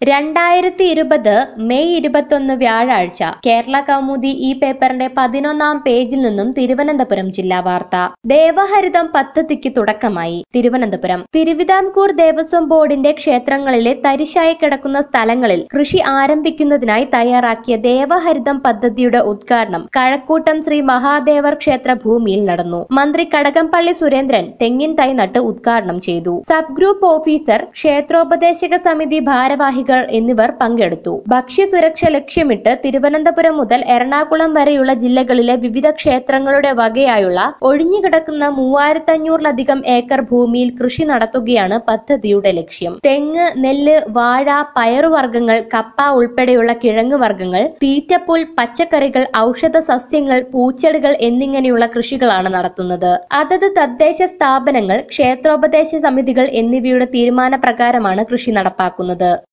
രണ്ടായിരത്തി ഇരുപത് മെയ് ഇരുപത്തൊന്ന് വ്യാഴാഴ്ച കേരള കൗമുദി ഈ പേപ്പറിന്റെ പതിനൊന്നാം പേജിൽ നിന്നും തിരുവനന്തപുരം ജില്ലാ വാർത്ത ദേവഹരിതം പദ്ധതിക്ക് തുടക്കമായി തിരുവനന്തപുരം തിരുവിതാംകൂർ ദേവസ്വം ബോർഡിന്റെ ക്ഷേത്രങ്ങളിലെ തരിശായി കിടക്കുന്ന സ്ഥലങ്ങളിൽ കൃഷി ആരംഭിക്കുന്നതിനായി തയ്യാറാക്കിയ ദേവഹരിതം പദ്ധതിയുടെ ഉദ്ഘാടനം കഴക്കൂട്ടം ശ്രീ മഹാദേവർ ക്ഷേത്ര ഭൂമിയിൽ നടന്നു മന്ത്രി കടകംപള്ളി സുരേന്ദ്രൻ തെങ്ങിൻ തൈ നട്ട് ഉദ്ഘാടനം ചെയ്തു സബ് ഗ്രൂപ്പ് ഓഫീസർ ക്ഷേത്രോപദേശക സമിതി ഭാരവാഹികൾ എന്നിവർ പങ്കെടുത്തു ഭക്ഷ്യസുരക്ഷ ലക്ഷ്യമിട്ട് തിരുവനന്തപുരം മുതൽ എറണാകുളം വരെയുള്ള ജില്ലകളിലെ വിവിധ ക്ഷേത്രങ്ങളുടെ വകയായുള്ള ഒഴിഞ്ഞുകിടക്കുന്ന മൂവായിരത്തഞ്ഞൂറിലധികം ഏക്കർ ഭൂമിയിൽ കൃഷി നടത്തുകയാണ് പദ്ധതിയുടെ ലക്ഷ്യം തെങ്ങ് നെല്ല് വാഴ പയറുവർഗ്ഗങ്ങൾ കപ്പ ഉൾപ്പെടെയുള്ള കിഴങ്ങ് വർഗ്ഗങ്ങൾ തീറ്റപ്പുൽ പച്ചക്കറികൾ ഔഷധ സസ്യങ്ങൾ പൂച്ചെടികൾ എന്നിങ്ങനെയുള്ള കൃഷികളാണ് നടത്തുന്നത് അതത് തദ്ദേശ സ്ഥാപനങ്ങൾ ക്ഷേത്രോപദേശ സമിതികൾ എന്നിവയുടെ തീരുമാനപ്രകാരമാണ് കൃഷി നടപ്പാക്കുന്നത്